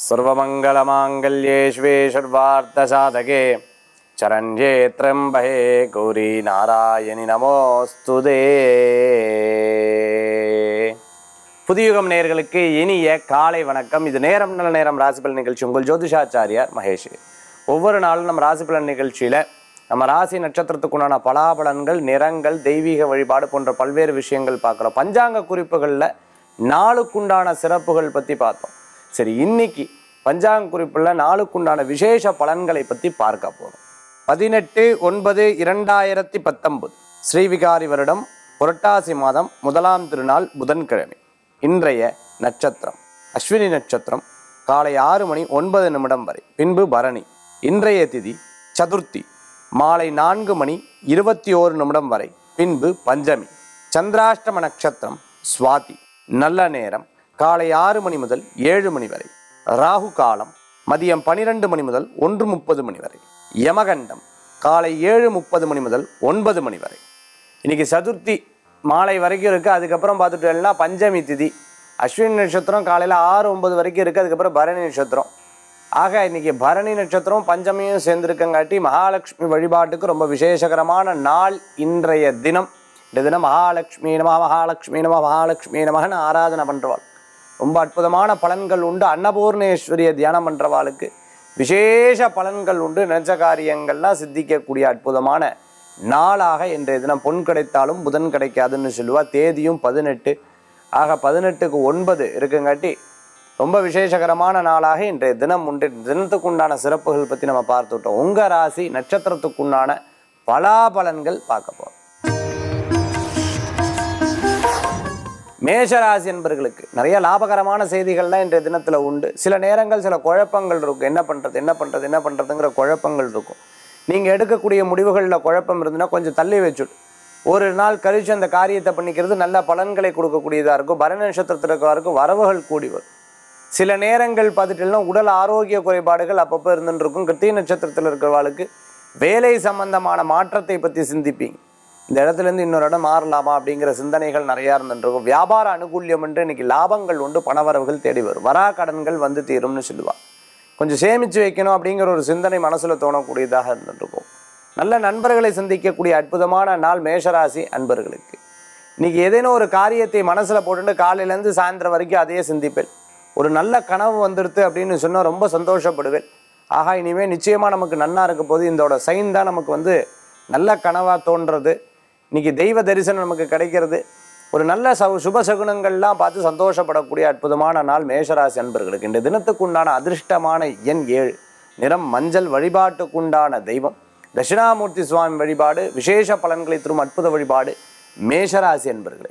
सर्वमङ्गलमाङ्गल्ये शिवे सर्वार्थसाधके चरण्ये त्र्यम्बहे गौरी நாராயணி நமோஸ்துதே புதியுகம் நேயர்களுக்கு இனிய காலை வணக்கம் இது நேரம் நல்ல நேரம் ராசிபலன் நிகழ்ச்சி உங்கள் ஜோதிஷாச்சாரியார் மகேஷ் ஒவ்வொரு நாளும் நம்ம ராசிபலன் நிகழ்ச்சியில் நம்ம ராசி நட்சத்திரத்துக்குண்டான பலாபலன்கள் நிறங்கள் தெய்வீக வழிபாடு போன்ற பல்வேறு விஷயங்கள் பார்க்குறோம் பஞ்சாங்க குறிப்புகளில் நாளுக்குண்டான சிறப்புகள் பற்றி பார்த்தோம் சரி இன்னைக்கு பஞ்சாங்க குறிப்பில் நாளுக்குண்டான விசேஷ பலன்களை பற்றி பார்க்க போகிறோம் பதினெட்டு ஒன்பது இரண்டாயிரத்தி பத்தொன்பது ஸ்ரீவிகாரி வருடம் புரட்டாசி மாதம் முதலாம் திருநாள் புதன்கிழமை இன்றைய நட்சத்திரம் அஸ்வினி நட்சத்திரம் காலை ஆறு மணி ஒன்பது நிமிடம் வரை பின்பு பரணி இன்றைய திதி சதுர்த்தி மாலை நான்கு மணி இருபத்தி ஓரு நிமிடம் வரை பின்பு பஞ்சமி சந்திராஷ்டம நட்சத்திரம் சுவாதி நல்ல நேரம் காலை ஆறு மணி முதல் ஏழு மணி வரை ராகு காலம் மதியம் பனிரெண்டு மணி முதல் ஒன்று முப்பது மணி வரை யமகண்டம் காலை ஏழு முப்பது மணி முதல் ஒன்பது மணி வரை இன்னைக்கு சதுர்த்தி மாலை வரைக்கும் இருக்குது அதுக்கப்புறம் பார்த்துட்டோம்னா பஞ்சமி திதி அஸ்வினி நட்சத்திரம் காலையில் ஆறு ஒன்பது வரைக்கும் இருக்குது அதுக்கப்புறம் பரணி நட்சத்திரம் ஆக இன்னைக்கு பரணி நட்சத்திரம் பஞ்சமியும் சேர்ந்துருக்கங்காட்டி மகாலட்சுமி வழிபாட்டுக்கு ரொம்ப விசேஷகரமான நாள் இன்றைய தினம் இந்த தினம் மகாலட்சுமி நம மகாலட்சுமி நம மகாலட்சுமி நமகன்னு ஆராதனை பண்ணுறவாள் ரொம்ப அற்புதமான பலன்கள் உண்டு அன்னபூர்ணேஸ்வரிய தியானம் பண்ணுறவாளுக்கு விசேஷ பலன்கள் உண்டு நினைச்ச காரியங்கள்லாம் சித்திக்கக்கூடிய அற்புதமான நாளாக இன்றைய தினம் பொன் கிடைத்தாலும் புதன் கிடைக்காதுன்னு சொல்லுவா தேதியும் பதினெட்டு ஆக பதினெட்டுக்கு ஒன்பது இருக்குங்காட்டி ரொம்ப விசேஷகரமான நாளாக இன்றைய தினம் உண்டு தினத்துக்குண்டான சிறப்புகள் பற்றி நம்ம பார்த்துட்டோம் உங்கள் ராசி நட்சத்திரத்துக்குண்டான பலாபலன்கள் பார்க்க போகிறோம் மேஷராசி என்பர்களுக்கு நிறைய லாபகரமான செய்திகள்லாம் இன்றைய தினத்தில் உண்டு சில நேரங்கள் சில குழப்பங்கள் இருக்கும் என்ன பண்ணுறது என்ன பண்ணுறது என்ன பண்ணுறதுங்கிற குழப்பங்கள் இருக்கும் நீங்கள் எடுக்கக்கூடிய முடிவுகளில் குழப்பம் இருந்ததுன்னா கொஞ்சம் தள்ளி வச்சுடு ஒரு நாள் கழிச்சு அந்த காரியத்தை பண்ணிக்கிறது நல்ல பலன்களை கொடுக்கக்கூடியதாக இருக்கும் பரண நட்சத்திரத்தில் இருக்கவருக்கும் வரவுகள் கூடி வரும் சில நேரங்கள் பார்த்துட்டீங்கன்னா உடல் ஆரோக்கிய குறைபாடுகள் அப்பப்போ இருந்துட்டு இருக்கும் கிருத்திக நட்சத்திரத்தில் இருக்கிறவாளுக்கு வேலை சம்பந்தமான மாற்றத்தை பற்றி சிந்திப்பீங்க இந்த இடத்துலேருந்து இன்னொரு இடம் மாறலாமா அப்படிங்கிற சிந்தனைகள் நிறையா இருந்துருக்கும் வியாபார அனுகூல்யம் என்று இன்னைக்கு லாபங்கள் உண்டு பணவரவுகள் தேடி வரும் வரா கடன்கள் வந்து தீரும்னு சொல்லுவாள் கொஞ்சம் சேமித்து வைக்கணும் அப்படிங்கிற ஒரு சிந்தனை மனசில் தோணக்கூடியதாக இருந்துருக்கும் நல்ல நண்பர்களை சந்திக்கக்கூடிய அற்புதமான நாள் மேஷராசி அன்பர்களுக்கு இன்னைக்கு ஏதேனும் ஒரு காரியத்தை மனசில் போட்டுட்டு காலையிலேருந்து சாயந்தரம் வரைக்கும் அதையே சிந்திப்பேன் ஒரு நல்ல கனவு வந்துடுது அப்படின்னு சொன்னால் ரொம்ப சந்தோஷப்படுவேன் ஆகா இனிமேல் நிச்சயமாக நமக்கு நன்னா இருக்க போது இதோட சைன் தான் நமக்கு வந்து நல்ல கனவாக தோன்றது இன்னைக்கு தெய்வ தரிசனம் நமக்கு கிடைக்கிறது ஒரு நல்ல சவு சுப சகுனங்கள்லாம் பார்த்து சந்தோஷப்படக்கூடிய அற்புதமான நாள் மேஷராசி அன்பர்களுக்கு இந்த தினத்துக்குண்டான அதிர்ஷ்டமான எண் ஏழு நிறம் மஞ்சள் வழிபாட்டுக்குண்டான தெய்வம் தட்சிணாமூர்த்தி சுவாமி வழிபாடு விசேஷ பலன்களை தரும் அற்புத வழிபாடு மேஷராசி அன்பர்களே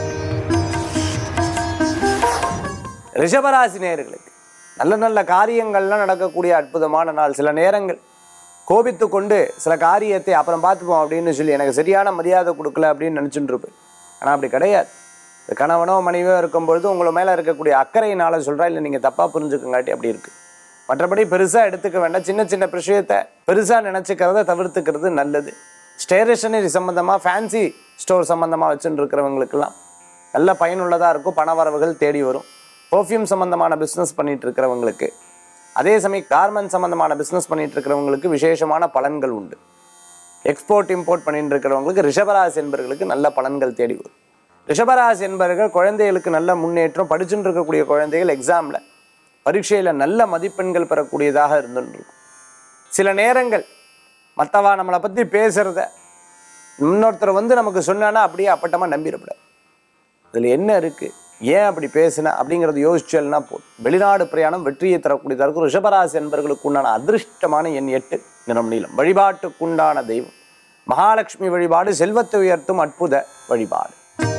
ரிஷபராசி நேயர்களுக்கு நல்ல நல்ல காரியங்கள்லாம் நடக்கக்கூடிய அற்புதமான நாள் சில நேரங்கள் கோபித்து கொண்டு சில காரியத்தை அப்புறம் பார்த்துப்போம் அப்படின்னு சொல்லி எனக்கு சரியான மரியாதை கொடுக்கல அப்படின்னு நினச்சிட்டு இருப்பேன் ஆனால் அப்படி கிடையாது இது கணவனோ மனைவியோ இருக்கும்பொழுது உங்களை மேலே இருக்கக்கூடிய அக்கறையினால சொல்கிறா இல்லை நீங்கள் தப்பாக புரிஞ்சுக்கங்காட்டி அப்படி இருக்குது மற்றபடி பெருசாக எடுத்துக்க வேண்டாம் சின்ன சின்ன விஷயத்தை பெருசாக நினச்சிக்கிறத தவிர்த்துக்கிறது நல்லது ஸ்டேஷனரி சம்மந்தமாக ஃபேன்சி ஸ்டோர் சம்மந்தமாக வச்சுட்டு இருக்கிறவங்களுக்கெல்லாம் நல்ல பயனுள்ளதாக இருக்கும் பண வரவுகள் தேடி வரும் பர்ஃப்யூம் சம்மந்தமான பிஸ்னஸ் பண்ணிட்டு இருக்கிறவங்களுக்கு அதே சமயம் கார்மெண்ட் சம்மந்தமான பிஸ்னஸ் பண்ணிட்டு இருக்கிறவங்களுக்கு விசேஷமான பலன்கள் உண்டு எக்ஸ்போர்ட் இம்போர்ட் பண்ணிட்டு இருக்கிறவங்களுக்கு ரிஷபராசி என்பவர்களுக்கு நல்ல பலன்கள் தேடி வரும் ரிஷபராசி என்பவர்கள் குழந்தைகளுக்கு நல்ல முன்னேற்றம் படிச்சுட்டு இருக்கக்கூடிய குழந்தைகள் எக்ஸாமில் பரீட்சையில் நல்ல மதிப்பெண்கள் பெறக்கூடியதாக இருந்துட்டு இருக்கும் சில நேரங்கள் மற்றவா நம்மளை பற்றி பேசுகிறத இன்னொருத்தர் வந்து நமக்கு சொன்னான்னா அப்படியே அப்பட்டமாக நம்பிடக்கூடாது இதில் என்ன இருக்குது ஏன் அப்படி பேசின அப்படிங்கிறத யோசிச்சல்னா போதும் வெளிநாடு பிரயாணம் வெற்றியை தரக்கூடியதாக இருக்கும் ரிஷபராசி என்பர்களுக்கு உண்டான அதிர்ஷ்டமான எண் எட்டு நிறம் நீளம் வழிபாட்டுக்குண்டான தெய்வம் மகாலட்சுமி வழிபாடு செல்வத்தை உயர்த்தும் அற்புத வழிபாடு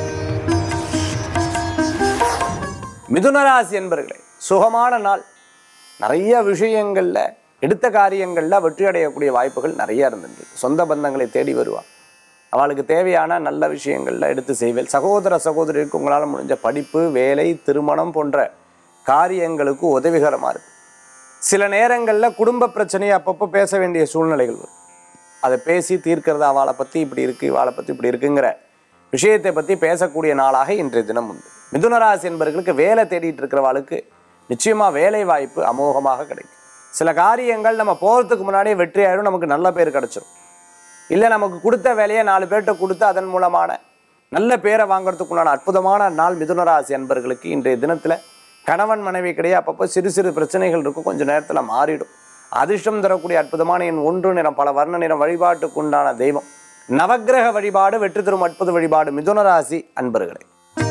மிதுனராசி என்பர்களே சுகமான நாள் நிறைய விஷயங்களில் எடுத்த காரியங்களில் வெற்றி அடையக்கூடிய வாய்ப்புகள் நிறைய இருந்துருக்கு சொந்த பந்தங்களை தேடி வருவா அவளுக்கு தேவையான நல்ல விஷயங்களில் எடுத்து செய்வேன் சகோதர சகோதரிக்கு உங்களால் முடிஞ்ச படிப்பு வேலை திருமணம் போன்ற காரியங்களுக்கு உதவிகரமாக இருக்கு சில நேரங்களில் குடும்ப பிரச்சனையை அப்பப்போ பேச வேண்டிய சூழ்நிலைகள் வரும் அதை பேசி தீர்க்கிறது அவளை பற்றி இப்படி இருக்குது இவாளை பற்றி இப்படி இருக்குங்கிற விஷயத்தை பற்றி பேசக்கூடிய நாளாக இன்றைய தினம் உண்டு மிதுனராசி என்பவர்களுக்கு வேலை தேடிட்டு இருக்கிறவாளுக்கு நிச்சயமா வேலை வாய்ப்பு அமோகமாக கிடைக்கும் சில காரியங்கள் நம்ம போகிறதுக்கு முன்னாடியே வெற்றி ஆயிடும் நமக்கு நல்ல பேர் கிடைச்சிரும் இல்லை நமக்கு கொடுத்த வேலையை நாலு பேர்கிட்ட கொடுத்து அதன் மூலமான நல்ல பேரை வாங்குறதுக்குண்டான அற்புதமான நாள் மிதுன ராசி அன்பர்களுக்கு இன்றைய தினத்தில் கணவன் மனைவி கிடையாது அப்பப்போ சிறு சிறு பிரச்சனைகள் இருக்கும் கொஞ்சம் நேரத்தில் மாறிடும் அதிர்ஷ்டம் தரக்கூடிய அற்புதமான என் ஒன்று நிறம் பல வர்ண நிறம் வழிபாட்டுக்கு உண்டான தெய்வம் நவக்கிரக வழிபாடு வெற்றி தரும் அற்புத வழிபாடு மிதுன ராசி அன்பர்களே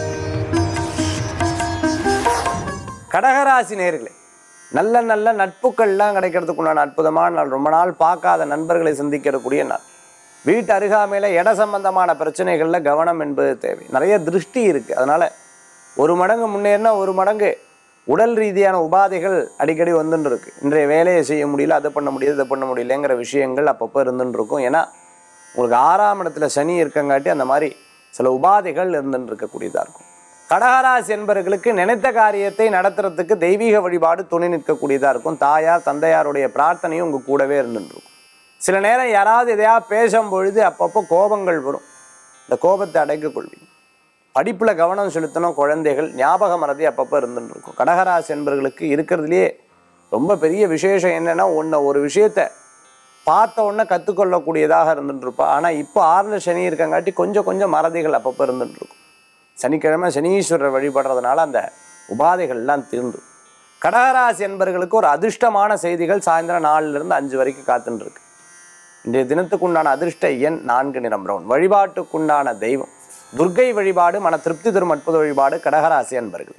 கடகராசி நேர்களே நல்ல நல்ல நட்புக்கள்லாம் கிடைக்கிறதுக்கு உண்டான அற்புதமான நாள் ரொம்ப நாள் பார்க்காத நண்பர்களை சந்திக்கக்கூடிய நாள் வீட்டு அருகாமையில் இட சம்பந்தமான பிரச்சனைகளில் கவனம் என்பது தேவை நிறைய திருஷ்டி இருக்குது அதனால் ஒரு மடங்கு முன்னேறினா ஒரு மடங்கு உடல் ரீதியான உபாதைகள் அடிக்கடி வந்துன்னு இருக்கு இன்றைய வேலையை செய்ய முடியல அதை பண்ண முடியல இதை பண்ண முடியலங்கிற விஷயங்கள் அப்பப்போ இருந்துன்னு இருக்கும் ஏன்னா உங்களுக்கு ஆறாம் இடத்துல சனி இருக்கங்காட்டி அந்த மாதிரி சில உபாதைகள் இருந்துன்னு இருக்கக்கூடியதாக இருக்கும் கடகராசி என்பவர்களுக்கு நினைத்த காரியத்தை நடத்துறதுக்கு தெய்வீக வழிபாடு துணை நிற்கக்கூடியதாக இருக்கும் தாயார் தந்தையாருடைய பிரார்த்தனையும் உங்கள் கூடவே இருந்துட்டு இருக்கும் சில நேரம் யாராவது எதையாவது பேசும் பொழுது அப்பப்போ கோபங்கள் வரும் இந்த கோபத்தை அடைக்க கொள்வீங்க படிப்பில் கவனம் செலுத்தணும் குழந்தைகள் ஞாபக மறதி அப்பப்போ இருந்துட்டு இருக்கும் கடகராசி என்பவர்களுக்கு இருக்கிறதுலையே ரொம்ப பெரிய விசேஷம் என்னன்னா ஒன்று ஒரு விஷயத்தை பார்த்த உடனே கற்றுக்கொள்ளக்கூடியதாக இருந்துட்டு இருப்பா ஆனால் இப்போ ஆறுல சனி இருக்கங்காட்டி கொஞ்சம் கொஞ்சம் மறதிகள் அப்பப்போ இருந்துட்டு இருக்கும் சனிக்கிழமை சனீஸ்வரர் வழிபடுறதுனால அந்த உபாதைகள்லாம் தீர்ந்து கடகராசி என்பவர்களுக்கு ஒரு அதிர்ஷ்டமான செய்திகள் சாயந்தரம் நாலுல இருந்து அஞ்சு வரைக்கும் காத்துட்டு இருக்கு இன்றைய தினத்துக்குண்டான அதிர்ஷ்ட எண் நான்கு நிறம் பிரவுன் வழிபாட்டுக்குண்டான தெய்வம் துர்க்கை வழிபாடு மன திருப்தி தரும் அற்புத வழிபாடு கடகராசி அன்பர்களே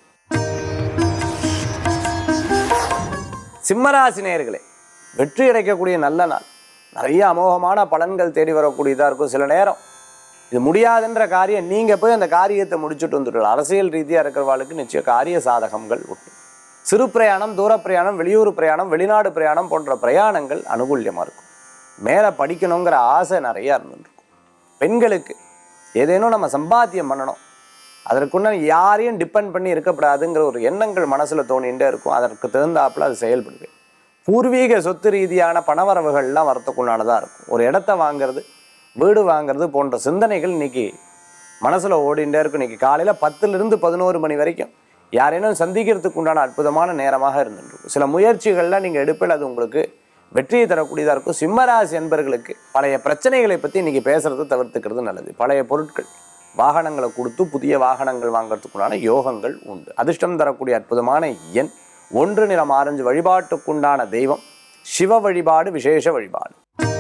சிம்மராசி நேயர்களே வெற்றி கிடைக்கக்கூடிய நல்ல நாள் நிறைய அமோகமான பலன்கள் தேடி வரக்கூடியதாக இருக்கும் சில நேரம் இது முடியாதுன்ற காரியம் நீங்கள் போய் அந்த காரியத்தை முடிச்சுட்டு வந்துடலாம் அரசியல் ரீதியாக இருக்கிறவாளுக்கு நிச்சயம் காரிய சாதகங்கள் உண்டு சிறு பிரயாணம் தூர பிரயாணம் வெளியூர் பிரயாணம் வெளிநாடு பிரயாணம் போன்ற பிரயாணங்கள் அனுகூல்யமாக இருக்கும் மேலே படிக்கணுங்கிற ஆசை நிறையா இருந்துருக்கும் பெண்களுக்கு ஏதேனும் நம்ம சம்பாத்தியம் பண்ணணும் அதற்குள்ள யாரையும் டிபெண்ட் பண்ணி இருக்கக்கூடாதுங்கிற ஒரு எண்ணங்கள் மனசில் தோணிகிட்டே இருக்கும் அதற்கு தகுந்தாப்புல அது செயல்படுது பூர்வீக சொத்து ரீதியான பணவரவுகள்லாம் வரத்துக்குள்ளானதாக இருக்கும் ஒரு இடத்த வாங்குறது வீடு வாங்குறது போன்ற சிந்தனைகள் இன்னைக்கு மனசில் ஓடிண்டே இருக்கும் இன்னைக்கு காலையில் பத்துலேருந்து பதினோரு மணி வரைக்கும் யாரேனும் சந்திக்கிறதுக்கு உண்டான அற்புதமான நேரமாக இருந்துருக்கும் சில முயற்சிகள்லாம் நீங்கள் எடுப்பில் அது உங்களுக்கு வெற்றியை தரக்கூடியதாக இருக்கும் சிம்மராசி என்பர்களுக்கு பழைய பிரச்சனைகளை பற்றி இன்னைக்கு பேசுறது தவிர்த்துக்கிறது நல்லது பழைய பொருட்கள் வாகனங்களை கொடுத்து புதிய வாகனங்கள் வாங்குறதுக்குண்டான யோகங்கள் உண்டு அதிர்ஷ்டம் தரக்கூடிய அற்புதமான எண் ஒன்று நிறம் ஆரஞ்சு வழிபாட்டுக்குண்டான தெய்வம் சிவ வழிபாடு விசேஷ வழிபாடு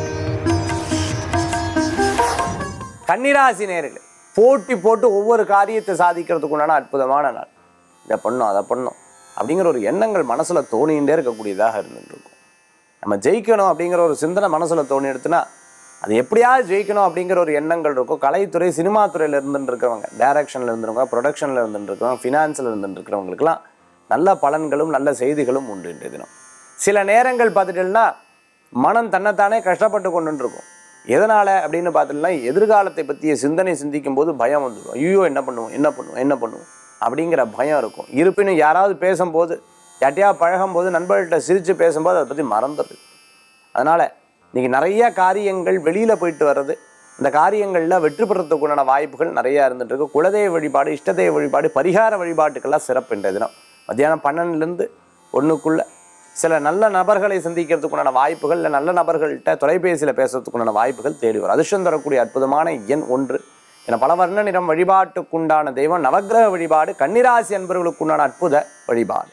கன்னிராசி நேர்களே போட்டி போட்டு ஒவ்வொரு காரியத்தை சாதிக்கிறதுக்கு உண்டான அற்புதமான நாள் இதை பண்ணும் அதை பண்ணும் அப்படிங்கிற ஒரு எண்ணங்கள் மனசில் தோணிகிட்டே இருக்கக்கூடியதாக இருந்துட்டு இருக்கும் நம்ம ஜெயிக்கணும் அப்படிங்கிற ஒரு சிந்தனை மனசில் தோணி எடுத்துனா அது எப்படியாவது ஜெயிக்கணும் அப்படிங்கிற ஒரு எண்ணங்கள் இருக்கும் கலைத்துறை சினிமா துறையில் இருந்துட்டு இருக்கிறவங்க டைரக்ஷனில் இருந்துருக்கவங்க ப்ரொடக்ஷனில் இருந்துட்டு இருக்கிறவங்க ஃபினான்ஸில் இருந்துட்டு இருக்கிறவங்களுக்குலாம் நல்ல பலன்களும் நல்ல செய்திகளும் உண்டு இன்றைய தினம் சில நேரங்கள் பார்த்துட்டோம்னா மனம் தன்னைத்தானே கஷ்டப்பட்டு கொண்டு இருக்கும் எதனால் அப்படின்னு பார்த்துட்டுனா எதிர்காலத்தை பற்றிய சிந்தனை சிந்திக்கும் போது பயம் வந்துடும் ஐயோ என்ன பண்ணுவோம் என்ன பண்ணுவோம் என்ன பண்ணுவோம் அப்படிங்கிற பயம் இருக்கும் இருப்பினும் யாராவது பேசும்போது யார்ட்டையாவது பழகும்போது நண்பர்கள்ட்ட சிரித்து பேசும்போது அதை பற்றி மறந்துடுது அதனால் இன்றைக்கி நிறைய காரியங்கள் வெளியில் போயிட்டு வர்றது இந்த காரியங்களில் வெற்றி பெறத்துக்கு உண்டான வாய்ப்புகள் நிறையா இருந்துட்டு இருக்கு குலதெய்வ வழிபாடு இஷ்டதெய்வ வழிபாடு பரிகார வழிபாட்டுக்கெல்லாம் சிறப்பு இன்றைய தினம் மத்தியானம் பன்னெண்டுலேருந்து ஒன்றுக்குள்ளே சில நல்ல நபர்களை சந்திக்கிறதுக்கு உண்டான வாய்ப்புகள் இல்லை நல்ல நபர்கள்ட்ட தொலைபேசியில் பேசுறதுக்கு உண்டான வாய்ப்புகள் தேடி வரும் அதிர்ஷ்டம் தரக்கூடிய அற்புதமான எண் ஒன்று என பல வர்ண நிறம் வழிபாட்டுக்குண்டான தெய்வம் நவக்கிரக வழிபாடு கன்னிராசி அன்பர்களுக்குண்டான அற்புத வழிபாடு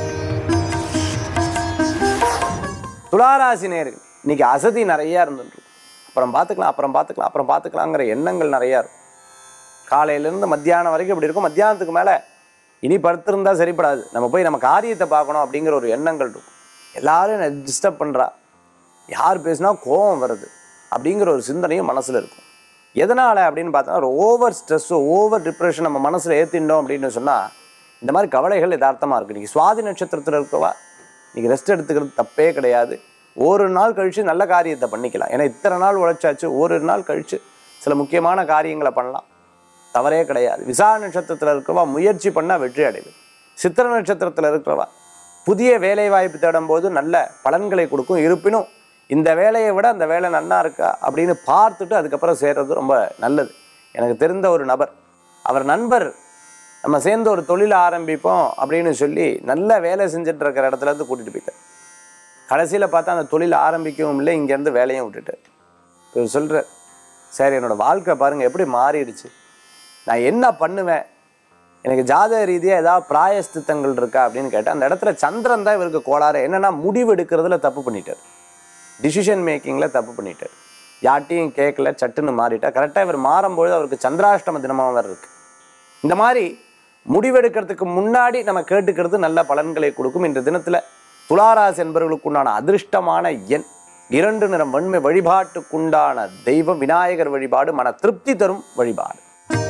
துளாராசி நேர்கள் இன்னைக்கு அசதி நிறையா இருந்துட்டு அப்புறம் பார்த்துக்கலாம் அப்புறம் பார்த்துக்கலாம் அப்புறம் பார்த்துக்கலாங்கிற எண்ணங்கள் நிறையா இருக்கும் காலையிலேருந்து மத்தியானம் வரைக்கும் இப்படி இருக்கும் மத்தியானத்துக்கு மேலே இனி படுத்திருந்தா சரிப்படாது நம்ம போய் நம்ம காரியத்தை பார்க்கணும் அப்படிங்கிற ஒரு எண்ணங்கள் இருக்கும் எல்லாரும் என்னை டிஸ்டர்ப் பண்ணுறா யார் பேசினா கோபம் வருது அப்படிங்கிற ஒரு சிந்தனையும் மனசில் இருக்கும் எதனால் அப்படின்னு பார்த்தோன்னா ஒரு ஓவர் ஸ்ட்ரெஸ்ஸோ ஓவர் டிப்ரெஷன் நம்ம மனசில் ஏற்றிட்டோம் அப்படின்னு சொன்னால் இந்த மாதிரி கவலைகள் யதார்த்தமாக இருக்குது இன்றைக்கி சுவாதி நட்சத்திரத்தில் இருக்கவா இன்றைக்கி ரெஸ்ட் எடுத்துக்கிறது தப்பே கிடையாது ஒரு நாள் கழித்து நல்ல காரியத்தை பண்ணிக்கலாம் ஏன்னா இத்தனை நாள் உழைச்சாச்சு ஒரு நாள் கழித்து சில முக்கியமான காரியங்களை பண்ணலாம் தவறே கிடையாது விசா நட்சத்திரத்தில் இருக்கிறவா முயற்சி பண்ணால் வெற்றி அடைவு சித்திர நட்சத்திரத்தில் இருக்கிறவா புதிய வேலை வாய்ப்பு தேடும் போது நல்ல பலன்களை கொடுக்கும் இருப்பினும் இந்த வேலையை விட அந்த வேலை நல்லா இருக்கா அப்படின்னு பார்த்துட்டு அதுக்கப்புறம் சேர்றது ரொம்ப நல்லது எனக்கு தெரிந்த ஒரு நபர் அவர் நண்பர் நம்ம சேர்ந்து ஒரு தொழில் ஆரம்பிப்போம் அப்படின்னு சொல்லி நல்ல வேலை செஞ்சுட்டு இருக்கிற இடத்துல இருந்து கூட்டிகிட்டு போயிட்டார் கடைசியில் பார்த்தா அந்த தொழில் ஆரம்பிக்கவும் இல்லை இங்கேருந்து வேலையும் விட்டுட்டார் இவர் சொல்கிறார் சார் என்னோட வாழ்க்கை பாருங்கள் எப்படி மாறிடுச்சு நான் என்ன பண்ணுவேன் எனக்கு ஜாதக ரீதியாக ஏதாவது பிராயஸ்தித்தங்கள் இருக்கா அப்படின்னு கேட்டால் அந்த இடத்துல சந்திரன் தான் இவருக்கு கோளாறு என்னன்னா முடிவு எடுக்கிறதுல தப்பு பண்ணிட்டார் டிசிஷன் மேக்கிங்கில் தப்பு பண்ணிட்டார் யார்ட்டையும் கேட்கல சட்டுன்னு மாறிட்டார் கரெக்டாக இவர் மாறும்பொழுது அவருக்கு சந்திராஷ்டம தினமாக வேறு இருக்கு இந்த மாதிரி முடிவெடுக்கிறதுக்கு முன்னாடி நம்ம கேட்டுக்கிறது நல்ல பலன்களை கொடுக்கும் இன்ற தினத்தில் துளாராசி என்பவர்களுக்குண்டான அதிர்ஷ்டமான எண் இரண்டு நிறம் வன்மை வழிபாட்டுக்குண்டான தெய்வம் விநாயகர் வழிபாடு மன திருப்தி தரும் வழிபாடு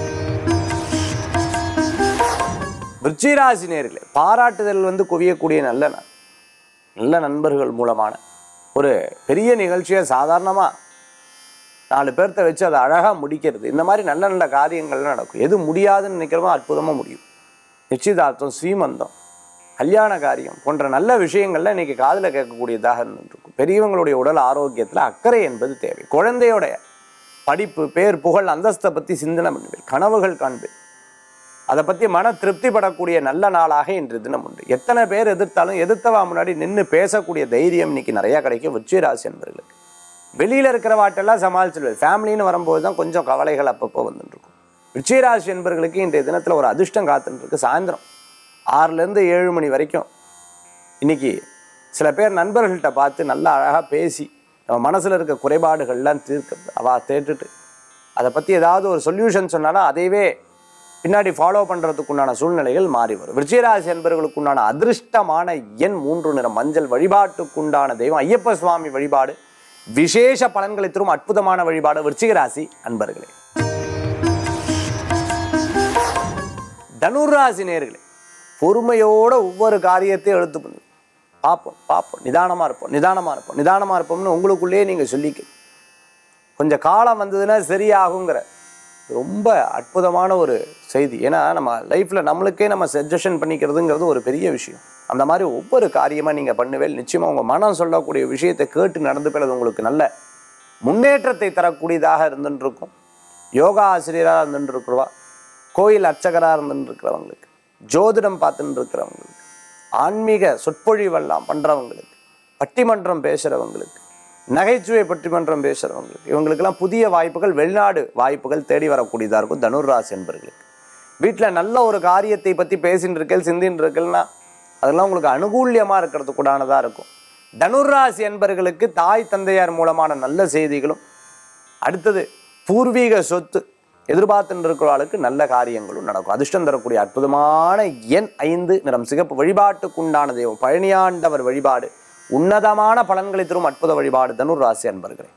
விருச்சிராசி நேர்களே பாராட்டுதல் வந்து குவியக்கூடிய நல்ல நாள் நல்ல நண்பர்கள் மூலமான ஒரு பெரிய நிகழ்ச்சியை சாதாரணமாக நாலு பேர்த்த வச்சு அதை அழகாக முடிக்கிறது இந்த மாதிரி நல்ல நல்ல காரியங்கள்லாம் நடக்கும் எது முடியாதுன்னு நினைக்கிறோமோ அற்புதமாக முடியும் நிச்சயதார்த்தம் ஸ்ரீமந்தம் கல்யாண காரியம் போன்ற நல்ல விஷயங்கள்ல இன்னைக்கு காதில் கேட்கக்கூடியதாக இருந்துருக்கும் பெரியவங்களுடைய உடல் ஆரோக்கியத்தில் அக்கறை என்பது தேவை குழந்தையோடைய படிப்பு பேர் புகழ் அந்தஸ்தை பற்றி சிந்தனை பண்ணுவேன் கனவுகள் காண்பேன் அதை பற்றி மன திருப்திப்படக்கூடிய நல்ல நாளாக இன்று தினம் உண்டு எத்தனை பேர் எதிர்த்தாலும் எதிர்த்தவா முன்னாடி நின்று பேசக்கூடிய தைரியம் இன்னைக்கு நிறையா கிடைக்கும் விருச்சிகராசி என்பவர்களுக்கு வெளியில் இருக்கிற வாட்டெல்லாம் சமாளிச்சிடுவார் ஃபேமிலின்னு வரும்போது தான் கொஞ்சம் கவலைகள் அப்பப்போ வந்துட்டு இருக்கும் விருச்சிகராசி என்பவர்களுக்கு இன்றைய தினத்தில் ஒரு அதிர்ஷ்டம் காத்துட்டு இருக்கு சாயந்தரம் ஆறுலேருந்து ஏழு மணி வரைக்கும் இன்னைக்கு சில பேர் நண்பர்கள்ட்ட பார்த்து நல்லா அழகாக பேசி நம்ம மனசில் இருக்க குறைபாடுகள்லாம் தீர்க்க அவ தேட்டுட்டு அதை பற்றி ஏதாவது ஒரு சொல்யூஷன் சொன்னாலும் அதையவே பின்னாடி ஃபாலோ பண்ணுறதுக்குண்டான சூழ்நிலைகள் மாறி வரும் விருச்சிகராசி என்பவர்களுக்குண்டான அதிர்ஷ்டமான எண் மூன்று நிறம் மஞ்சள் வழிபாட்டுக்குண்டான தெய்வம் ஐயப்ப சுவாமி வழிபாடு விசேஷ பலன்களை தரும் அற்புதமான வழிபாடு விருச்சிகராசி அன்பர்களே தனுராசி நேர்களே பொறுமையோட ஒவ்வொரு காரியத்தையும் எடுத்து பண்ணு பார்ப்போம் பார்ப்போம் நிதானமாக இருப்போம் நிதானமாக இருப்போம் நிதானமாக இருப்போம்னு உங்களுக்குள்ளேயே நீங்கள் சொல்லிக்க கொஞ்சம் காலம் வந்ததுன்னா சரியாகுங்கிற ரொம்ப அற்புதமான ஒரு செய்தி ஏன்னா நம்ம லைஃப்பில் நம்மளுக்கே நம்ம சஜஷன் பண்ணிக்கிறதுங்கிறது ஒரு பெரிய விஷயம் அந்த மாதிரி ஒவ்வொரு காரியமாக நீங்கள் பண்ணுவேல் நிச்சயமாக உங்கள் மனம் சொல்லக்கூடிய விஷயத்தை கேட்டு நடந்து போய் அது உங்களுக்கு நல்ல முன்னேற்றத்தை தரக்கூடியதாக இருந்துட்டு இருக்கும் யோகா ஆசிரியராக இருந்துட்டு இருக்கிறவா கோயில் அர்ச்சகராக இருந்துட்டு இருக்கிறவங்களுக்கு ஜோதிடம் பார்த்துட்டு இருக்கிறவங்களுக்கு ஆன்மீக சொற்பொழிவெல்லாம் பண்ணுறவங்களுக்கு பட்டிமன்றம் பேசுகிறவங்களுக்கு நகைச்சுவை பட்டிமன்றம் பேசுகிறவங்களுக்கு இவங்களுக்கெல்லாம் புதிய வாய்ப்புகள் வெளிநாடு வாய்ப்புகள் தேடி வரக்கூடியதாக இருக்கும் தனுர்ராசி என்பவர்களுக்கு வீட்டில் நல்ல ஒரு காரியத்தை பற்றி பேசின்னு இருக்கேன் சிந்தின்னு இருக்கேன்னா அதெல்லாம் உங்களுக்கு அனுகூல்யமாக இருக்கிறதுக்கு கூடானதாக இருக்கும் தனுர்ராசி என்பர்களுக்கு தாய் தந்தையார் மூலமான நல்ல செய்திகளும் அடுத்தது பூர்வீக சொத்து எதிர்பார்த்துட்டு இருக்கிறவர்களுக்கு நல்ல காரியங்களும் நடக்கும் அதிர்ஷ்டம் தரக்கூடிய அற்புதமான எண் ஐந்து நிறம் சிகப்பு வழிபாட்டுக்குண்டான தெய்வம் பழனியாண்டவர் வழிபாடு உன்னதமான பலன்களை தரும் அற்புத வழிபாடு தனுர் ராசி அன்பர்களே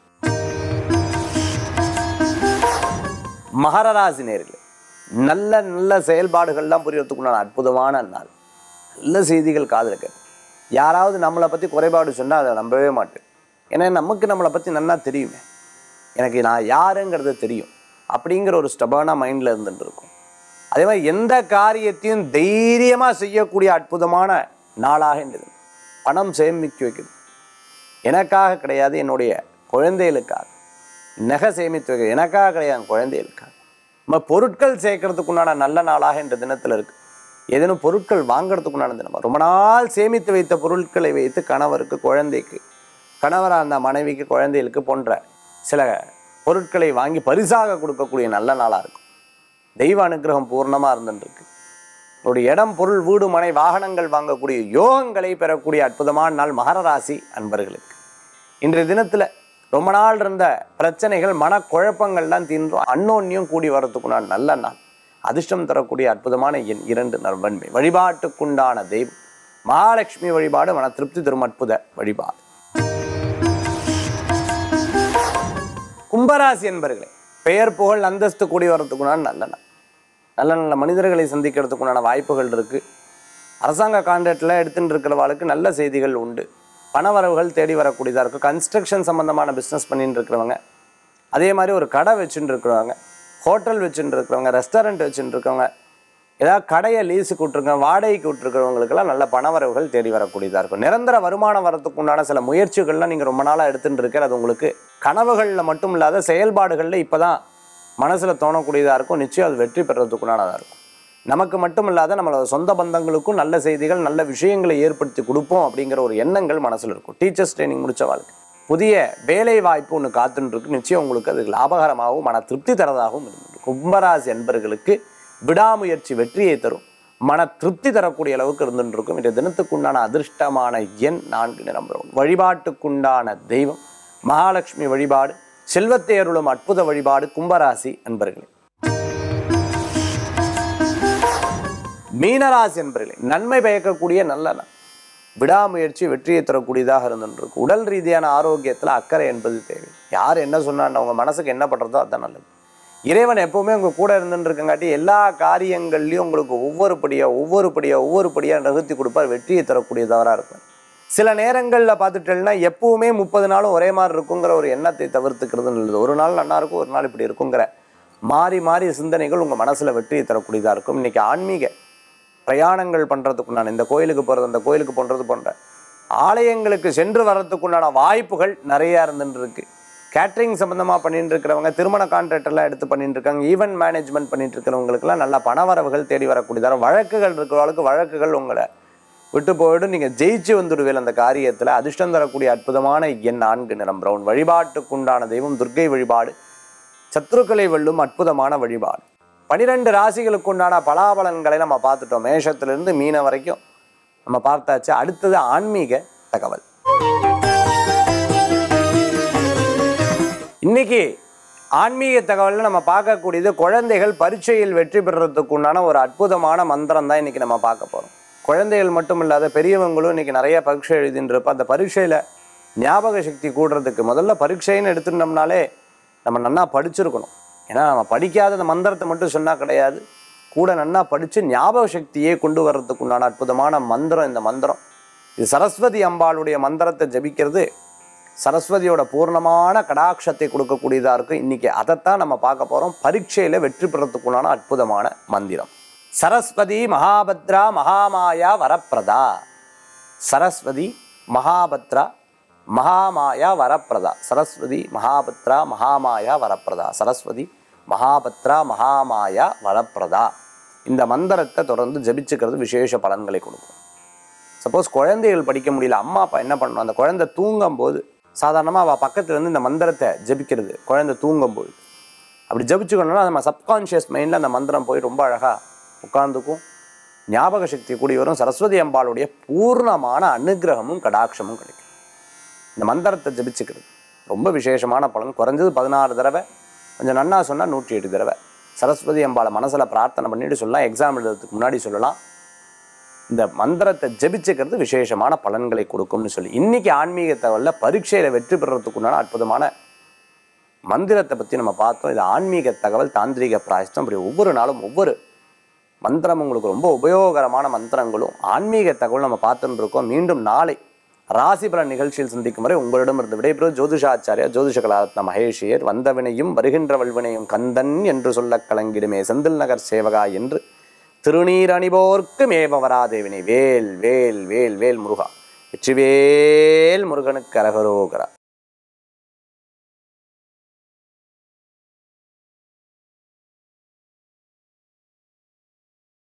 மகர ராசி நேர்களே நல்ல நல்ல செயல்பாடுகள்லாம் புரியறதுக்குண்டான அற்புதமான நாள் நல்ல செய்திகள் காதில் கேட்கும் யாராவது நம்மளை பற்றி குறைபாடு சொன்னால் அதை நம்பவே மாட்டேன் ஏன்னா நமக்கு நம்மளை பற்றி நல்லா தெரியுமே எனக்கு நான் யாருங்கிறது தெரியும் அப்படிங்கிற ஒரு ஸ்டபான மைண்டில் இருந்துட்டு இருக்கும் அதே மாதிரி எந்த காரியத்தையும் தைரியமாக செய்யக்கூடிய அற்புதமான நாளாக இந்த தினம். பணம் சேமிக்க வைக்குது எனக்காக கிடையாது என்னுடைய குழந்தைகளுக்காக நகை சேமித்து வைக்கிறது எனக்காக கிடையாது என் குழந்தைகளுக்காக நம்ம பொருட்கள் சேர்க்கறதுக்குண்டான நல்ல நாளாக இந்த தினத்தில் இருக்கு ஏதேனும் பொருட்கள் வாங்குறதுக்குண்டான தினம் ரொம்ப நாள் சேமித்து வைத்த பொருட்களை வைத்து கணவருக்கு குழந்தைக்கு கணவராக அந்த மனைவிக்கு குழந்தைகளுக்கு போன்ற சில பொருட்களை வாங்கி பரிசாக கொடுக்கக்கூடிய நல்ல நாளாக இருக்கும் தெய்வ அனுக்கிரகம் பூர்ணமாக இருந்துருக்கு ஒரு இடம் பொருள் வீடு மனை வாகனங்கள் வாங்கக்கூடிய யோகங்களை பெறக்கூடிய அற்புதமான நாள் மகர ராசி அன்பர்களுக்கு இன்றைய தினத்தில் ரொம்ப நாள் இருந்த பிரச்சனைகள் மனக்குழப்பங்கள்லாம் தீன்றும் அன்னோன்யம் கூடி வரத்துக்குண்டான நல்ல நாள் அதிர்ஷ்டம் தரக்கூடிய அற்புதமான எண் இரண்டு நல்வன்மை வழிபாட்டுக்குண்டான தெய்வம் மகாலட்சுமி வழிபாடு மன திருப்தி தரும் அற்புத வழிபாடு கும்பராசி என்பர்களே பெயர் புகழ் அந்தஸ்து கூடி வரத்துக்குண்டான நல்ல நாள் நல்ல நல்ல மனிதர்களை சந்திக்கிறதுக்குண்டான வாய்ப்புகள் இருக்கு அரசாங்க கான்ட்ராக்டில் எடுத்துட்டு இருக்கிறவாளுக்கு நல்ல செய்திகள் உண்டு பணவரவுகள் தேடி வரக்கூடியதாக இருக்கும் கன்ஸ்ட்ரக்ஷன் சம்மந்தமான பிஸ்னஸ் பண்ணிட்டு இருக்கிறவங்க அதே மாதிரி ஒரு கடை வச்சுட்டு இருக்கிறவங்க ஹோட்டல் வச்சுட்டு இருக்கிறவங்க ரெஸ்டாரண்ட் வச்சுட்டு இருக்கவங்க ஏதாவது கடையை லீஸுக்கு விட்ருங்க வாடகைக்கு விட்டுருக்கிறவங்களுக்கெல்லாம் நல்ல பணவரவுகள் தேடி வரக்கூடியதாக இருக்கும் நிரந்தர வருமானம் வரத்துக்கு உண்டான சில முயற்சிகள்லாம் நீங்கள் ரொம்ப நாளாக எடுத்துட்டு இருக்க அது உங்களுக்கு கனவுகளில் மட்டும் இல்லாத செயல்பாடுகளில் இப்போ தான் மனசில் தோணக்கூடியதாக இருக்கும் நிச்சயம் அது வெற்றி பெறதுக்குண்டானதாக இருக்கும் நமக்கு மட்டும் இல்லாத நம்மளோட சொந்த பந்தங்களுக்கும் நல்ல செய்திகள் நல்ல விஷயங்களை ஏற்படுத்தி கொடுப்போம் அப்படிங்கிற ஒரு எண்ணங்கள் மனசில் இருக்கும் டீச்சர்ஸ் ட்ரைனிங் முடிச்ச வாழ்க்கை புதிய வேலை வாய்ப்பு ஒன்று காத்துன்னு இருக்கு நிச்சயம் உங்களுக்கு அது லாபகரமாகவும் மன திருப்தி தரதாகவும் இருந்தது கும்பராசி அன்பர்களுக்கு விடாமுயற்சி வெற்றியை தரும் மன திருப்தி தரக்கூடிய அளவுக்கு இருந்துட்டு இருக்கும் இந்த தினத்துக்குண்டான அதிர்ஷ்டமான எண் நான்கு நிறம் பிரவுன். வழிபாட்டுக்குண்டான தெய்வம் மகாலட்சுமி வழிபாடு செல்வத்தை அருளும் அற்புத வழிபாடு கும்பராசி அன்பர்களே மீனராசி என்பர்களே நன்மை பயக்கக்கூடிய நல்ல நாள் விடாமுயற்சி வெற்றியை தரக்கூடியதாக இருந்துருக்கு உடல் ரீதியான ஆரோக்கியத்தில் அக்கறை என்பது தேவை யார் என்ன சொன்னான்னு அவங்க மனசுக்கு என்ன பண்ணுறதோ அதுதான் நல்லது இறைவன் எப்பவுமே உங்கள் கூட இருந்துட்டு இருக்கங்காட்டி எல்லா காரியங்கள்லையும் உங்களுக்கு ஒவ்வொரு படியாக ஒவ்வொரு படியாக ஒவ்வொரு படியாக நகர்த்தி கொடுப்பார் வெற்றியை தரக்கூடியதவராக இருப்பார் சில நேரங்களில் பார்த்துட்டேன்னா எப்பவுமே முப்பது நாளும் ஒரே மாதிரி இருக்குங்கிற ஒரு எண்ணத்தை தவிர்த்துக்கிறது நல்லது ஒரு நாள் நல்லா இருக்கும் ஒரு நாள் இப்படி இருக்குங்கிற மாறி மாறி சிந்தனைகள் உங்கள் மனசில் வெற்றியை தரக்கூடியதாக இருக்கும் இன்றைக்கி ஆன்மீக பிரயாணங்கள் பண்ணுறதுக்குண்டான இந்த கோயிலுக்கு போகிறது அந்த கோயிலுக்கு போன்றது போன்ற ஆலயங்களுக்கு சென்று வர்றதுக்குண்டான வாய்ப்புகள் நிறையா இருந்துட்டு இருக்கு கேட்ரிங் சம்மந்தமாக பண்ணிட்டு இருக்கிறவங்க திருமண கான்ட்ராக்ட் எல்லாம் எடுத்து பண்ணிட்டு இருக்காங்க ஈவென்ட் மேனேஜ்மெண்ட் பண்ணிட்டு இருக்கிறவங்களுக்குலாம் நல்ல பணவரவுகள் தேடி வரக்கூடியதாக வழக்குகள் இருக்கிறவங்களுக்கு வழக்குகள் உங்களை விட்டு போயிடும் நீங்கள் ஜெயிச்சு வந்துடுவீல் அந்த காரியத்தில் அதிர்ஷ்டம் தரக்கூடிய அற்புதமான எண் நான்கு நிறம் பிரவுன் வழிபாட்டுக்குண்டான தெய்வம் துர்க்கை வழிபாடு சத்ருக்களை வெல்லும் அற்புதமான வழிபாடு பனிரெண்டு ராசிகளுக்கு உண்டான பலாபலன்களை நம்ம பார்த்துட்டோம் மேஷத்திலிருந்து மீன வரைக்கும் நம்ம பார்த்தாச்சு அடுத்தது ஆன்மீக தகவல் இன்னைக்கு ஆன்மீக தகவலில் நம்ம பார்க்கக்கூடியது குழந்தைகள் பரீட்சையில் வெற்றி பெறுறதுக்கு உண்டான ஒரு அற்புதமான மந்திரம் தான் இன்னைக்கு நம்ம பார்க்க போகிறோம் குழந்தைகள் மட்டும் இல்லாத பெரியவங்களும் இன்னைக்கு நிறைய பரீட்சை எழுதின்றப்ப அந்த பரீட்சையில் ஞாபக சக்தி கூடுறதுக்கு முதல்ல பரீட்சைன்னு எடுத்துட்டோம்னாலே நம்ம நன்னா படிச்சிருக்கணும் ஏன்னா நம்ம படிக்காத அந்த மந்திரத்தை மட்டும் சொன்னால் கிடையாது கூட நன்னா படித்து ஞாபக சக்தியே கொண்டு வர்றதுக்கு உண்டான அற்புதமான மந்திரம் இந்த மந்திரம் இது சரஸ்வதி அம்பாளுடைய மந்திரத்தை ஜபிக்கிறது சரஸ்வதியோட பூர்ணமான கடாட்சத்தை கொடுக்கக்கூடியதாக இருக்கும் இன்னைக்கு அதைத்தான் நம்ம பார்க்க போகிறோம் பரீட்சையில் வெற்றி பெறத்துக்குண்டான அற்புதமான மந்திரம் சரஸ்வதி மகாபத்ரா மகாமாயா வரப்பிரதா சரஸ்வதி மகாபத்ரா மகாமாயா வரப்பிரதா சரஸ்வதி மகாபத்ரா மகாமாயா வரப்பிரதா சரஸ்வதி மகாபத்ரா மகாமாயா வரப்பிரதா இந்த மந்திரத்தை தொடர்ந்து ஜபிச்சுக்கிறது விசேஷ பலன்களை கொடுக்கும் சப்போஸ் குழந்தைகள் படிக்க முடியல அம்மா அப்பா என்ன பண்ணணும் அந்த குழந்தை தூங்கும்போது சாதாரணமாக அவள் பக்கத்துல இருந்து இந்த மந்திரத்தை ஜபிக்கிறது குழந்தை தூங்கும்போது அப்படி ஜபிச்சுக்கணும்னா நம்ம சப்கான்ஷியஸ் மைண்டில் அந்த மந்திரம் போய் ரொம்ப அழகாக உட்கார்ந்துக்கும் ஞாபக சக்தி கூடி வரும் சரஸ்வதி அம்பாளுடைய பூர்ணமான அனுகிரகமும் கடாட்சமும் கிடைக்கும் இந்த மந்திரத்தை ஜபிச்சுக்கிறது ரொம்ப விசேஷமான பலன் குறைஞ்சது பதினாறு தடவை கொஞ்சம் நன்னா சொன்னால் நூற்றி எட்டு தடவை சரஸ்வதி அம்பாளை மனசில் பிரார்த்தனை பண்ணிட்டு சொல்லலாம் எக்ஸாம் எழுதுறதுக்கு முன்னாடி சொல்லலாம் இந்த மந்திரத்தை ஜெபிச்சுக்கிறது விசேஷமான பலன்களை கொடுக்கும்னு சொல்லி இன்னைக்கு ஆன்மீக தகவலில் பரீட்சையில் வெற்றி பெறத்துக்குண்டான அற்புதமான மந்திரத்தை பற்றி நம்ம பார்த்தோம் இது ஆன்மீக தகவல் தாந்திரிக பிராயஸ்தம் இப்படி ஒவ்வொரு நாளும் ஒவ்வொரு மந்திரம் உங்களுக்கு ரொம்ப உபயோகரமான மந்திரங்களும் ஆன்மீக தகவல் நம்ம பார்த்துட்டு இருக்கோம் மீண்டும் நாளை ராசி பலன் நிகழ்ச்சியில் சந்திக்கும் வரை உங்களிடம் இருந்து விடைபெறும் ஜோதிஷாச்சாரியா ஜோதிஷ கலாரத்ன மகேஷியர் வந்தவினையும் வருகின்ற வல்வினையும் கந்தன் என்று சொல்ல கலங்கிடுமே செந்தில் நகர் சேவகா என்று திருநீர் அணிபோர்க்கு மேபவராதேவினை வேல் வேல் வேல் வேல் முருகா வெற்றிவேல் முருகனுக்கு அரகரோகரா